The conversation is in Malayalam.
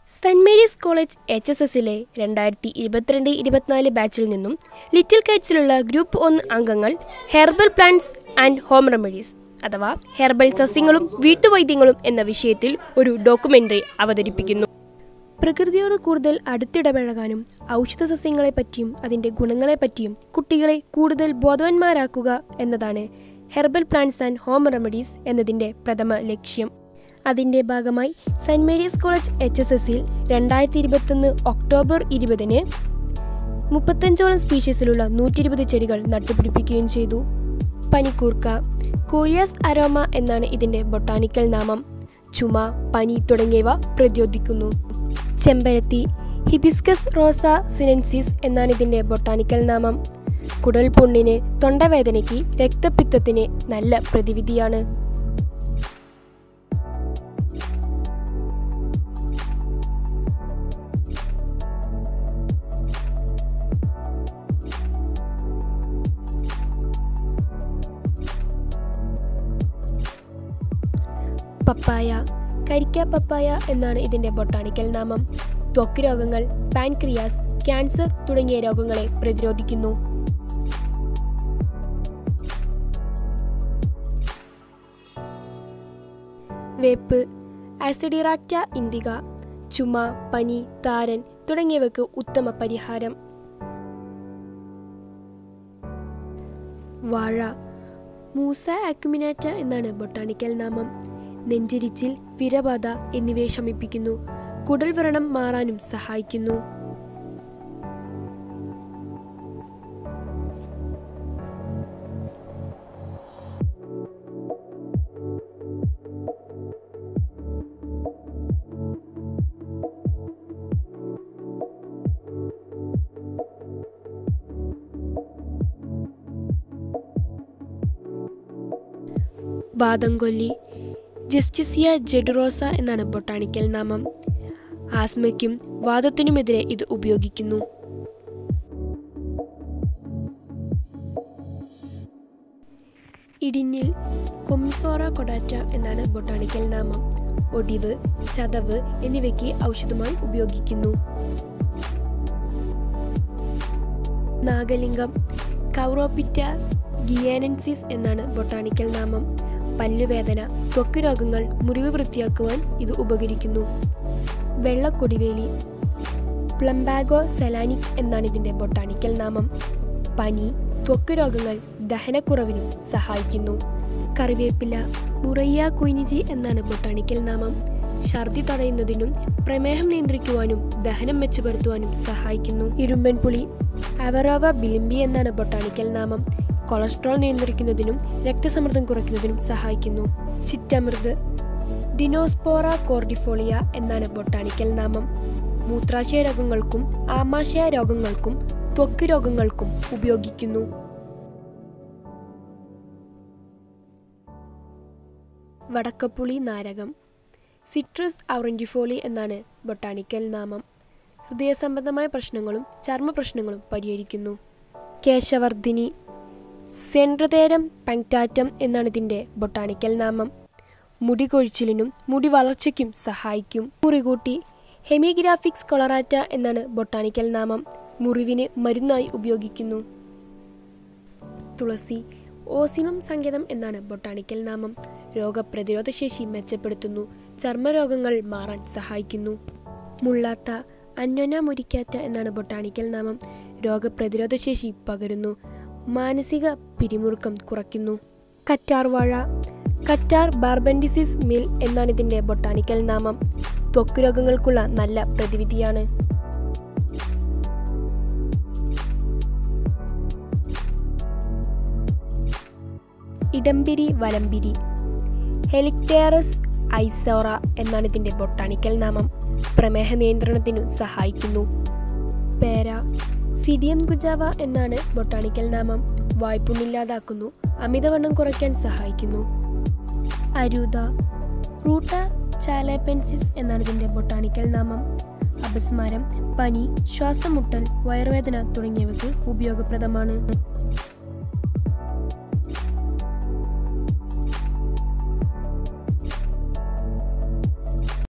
saint Mary's college H S എസിലെ രണ്ടായിരത്തി ഇരുപത്തിരണ്ട് ഇരുപത്തിനാല് ബാച്ചിൽ നിന്നും ലിറ്റിൽ കൈറ്റ്സിലുള്ള ഗ്രൂപ്പ് ഒന്ന് അംഗങ്ങൾ herbal plants and home remedies അഥവാ ഹെർബൽ സസ്യങ്ങളും വീട്ടുവൈദ്യങ്ങളും എന്ന വിഷയത്തിൽ ഒരു ഡോക്യുമെന്ററി അവതരിപ്പിക്കുന്നു പ്രകൃതിയോട് കൂടുതൽ അടുത്തിടപഴകാനും ഔഷധ സസ്യങ്ങളെപ്പറ്റിയും അതിൻ്റെ ഗുണങ്ങളെപ്പറ്റിയും കുട്ടികളെ കൂടുതൽ ബോധവാന്മാരാക്കുക എന്നതാണ് herbal plants and home remedies എന്നതിൻ്റെ പ്രഥമ ലക്ഷ്യം അതിൻ്റെ ഭാഗമായി saint Mary's college H S എസിൽ രണ്ടായിരത്തി ഇരുപത്തൊന്ന് ഒക്ടോബർ ഇരുപതിന് മുപ്പത്തഞ്ചോളം സ്പീഷീസിലുള്ള നൂറ്റി ഇരുപത് ചെടികൾ നട്ടുപിടിപ്പിക്കുകയും ചെയ്തു പനിക്കൂർക്ക കോരിയാസ് അരോമ എന്നാണ് ഇതിൻ്റെ ബൊട്ടാണിക്കൽ നാമം ചുമ പനി തുടങ്ങിയവ പ്രതിരോധിക്കുന്നു ചെമ്പരത്തി ഹിബിസ്കസ് റോസ സിനൻസിസ് എന്നാണ് ഇതിൻ്റെ ബൊട്ടാണിക്കൽ നാമം കുടൽ പുണ്ണിന് തൊണ്ടവേദനയ്ക്ക് രക്തപിത്തത്തിന് നല്ല പ്രതിവിധിയാണ് പപ്പായ കരിക്ക പപ്പായ എന്നാണ് ഇതിൻ്റെ ബൊട്ടാണിക്കൽ നാമം ത്വക്ക് രോഗങ്ങൾ പാൻക്രിയാസ് ക്യാൻസർ തുടങ്ങിയ രോഗങ്ങളെ പ്രതിരോധിക്കുന്നു വേപ്പ് ആസിഡിറാക്റ്റ ഇന്ദിക ചുമ പനി താരൻ തുടങ്ങിയവയ്ക്ക് ഉത്തമ പരിഹാരം വാഴ മൂസ അക്യുമിനാറ്റ എന്നാണ് ബൊട്ടാണിക്കൽ നാമം നെഞ്ചിരിച്ചിൽ വിരബാധ എന്നിവയെ ശമിപ്പിക്കുന്നു കുടൽ വ്രണം മാറാനും സഹായിക്കുന്നു വാദംകൊല്ലി ജസ്റ്റിസിയ ജെഡുറോസ എന്നാണ് ബൊട്ടാണിക്കൽ നാമം ആസ്മയ്ക്കും വാദത്തിനുമെതിരെ ഇത് ഉപയോഗിക്കുന്നു ഇടിഞ്ഞിൽ കൊമിഫോറ കൊഡാറ്റ എന്നാണ് ബൊട്ടാണിക്കൽ നാമം ഒടിവ് ചതവ് എന്നിവയ്ക്ക് ഔഷധമായി ഉപയോഗിക്കുന്നു നാഗലിംഗം കൗറോപ്പിറ്റ ഗിയാനൻസിസ് എന്നാണ് ബൊട്ടാണിക്കൽ നാമം പല്ലുവേദന ത്വക്ക് രോഗങ്ങൾ മുറിവ് വൃത്തിയാക്കുവാൻ ഇത് ഉപകരിക്കുന്നു വെള്ളക്കൊടിവേലി പ്ലംബാഗോ സെലാനിക് എന്നാണ് ഇതിൻ്റെ ബൊട്ടാണിക്കൽ നാമം പനി ത്വക്ക് രോഗങ്ങൾ ദഹനക്കുറവിനും സഹായിക്കുന്നു കറിവേപ്പില മുറയ്യ കുയിനിജി എന്നാണ് ബൊട്ടാണിക്കൽ നാമം ഛർദി തടയുന്നതിനും പ്രമേഹം നിയന്ത്രിക്കുവാനും ദഹനം മെച്ചപ്പെടുത്തുവാനും സഹായിക്കുന്നു ഇരുമ്പൻ പുളി അവറോവ ബിലിംബി എന്നാണ് ബൊട്ടാണിക്കൽ നാമം കൊളസ്ട്രോൾ നിയന്ത്രിക്കുന്നതിനും രക്തസമ്മർദ്ദം കുറയ്ക്കുന്നതിനും സഹായിക്കുന്നു ചിറ്റമൃത് ഡിനോസ്പോറ കോർഡിഫോളിയ എന്നാണ് ബൊട്ടാണിക്കൽ നാമം മൂത്രാശയ രോഗങ്ങൾക്കും ആമാശയ രോഗങ്ങൾക്കും ത്വക്ക് രോഗങ്ങൾക്കും ഉപയോഗിക്കുന്നു വടക്കപ്പുളി നാരകം സിട്രസ് ഔറഞ്ചിഫോളി എന്നാണ് ബൊട്ടാണിക്കൽ നാമം ഹൃദയ സംബന്ധമായ പ്രശ്നങ്ങളും ചർമ്മ പ്രശ്നങ്ങളും പരിഹരിക്കുന്നു കേശവർദ്ധിനി സെൻട്രതേരം പങ്ക്ടാറ്റം എന്നാണ് ഇതിൻ്റെ ബൊട്ടാണിക്കൽ നാമം മുടി കൊഴിച്ചിലിനും മുടി വളർച്ചയ്ക്കും സഹായിക്കും മുറികൂട്ടി ഹെമിഗ്രാഫിക്സ് കൊളറാറ്റ എന്നാണ് ബൊട്ടാണിക്കൽ നാമം മുറിവിന് മരുന്നായി ഉപയോഗിക്കുന്നു തുളസി ഓസിമം സങ്കേതം എന്നാണ് ബൊട്ടാണിക്കൽ നാമം രോഗപ്രതിരോധ ശേഷി മെച്ചപ്പെടുത്തുന്നു ചർമ്മരോഗങ്ങൾ മാറാൻ സഹായിക്കുന്നു മുള്ളാത്ത അന്യോന മുരിക്കാറ്റ എന്നാണ് ബൊട്ടാണിക്കൽ നാമം രോഗപ്രതിരോധ ശേഷി പകരുന്നു മാനസിക പിരിമുറുക്കം കുറയ്ക്കുന്നു കറ്റാർ വാഴ കറ്റാർ ബാർബൻഡിസിസ് മിൽ എന്നാണ് ഇതിൻ്റെ ബൊട്ടാണിക്കൽ നാമം ത്വക്ക് രോഗങ്ങൾക്കുള്ള നല്ല പ്രതിവിധിയാണ് ഇടംപിരി വലംപിരി ഹെലിക്ടേറസ് ഐസോറ എന്നാണ് ഇതിൻ്റെ ബൊട്ടാണിക്കൽ നാമം പ്രമേഹ നിയന്ത്രണത്തിനു സഹായിക്കുന്നു പേര സിഡിയം ഗുജാവ എന്നാണ് ബൊട്ടാണിക്കൽ നാമം വായ്പുണ്ണില്ലാതാക്കുന്നു അമിതവണ്ണം കുറയ്ക്കാൻ സഹായിക്കുന്നു അരൂത റൂട്ട ചാലാപെൻസിസ് എന്നാണ് ഇതിൻ്റെ ബൊട്ടാണിക്കൽ നാമം അപസ്മാരം പനി ശ്വാസമുട്ടൽ വയറുവേദന തുടങ്ങിയവയ്ക്ക് ഉപയോഗപ്രദമാണ്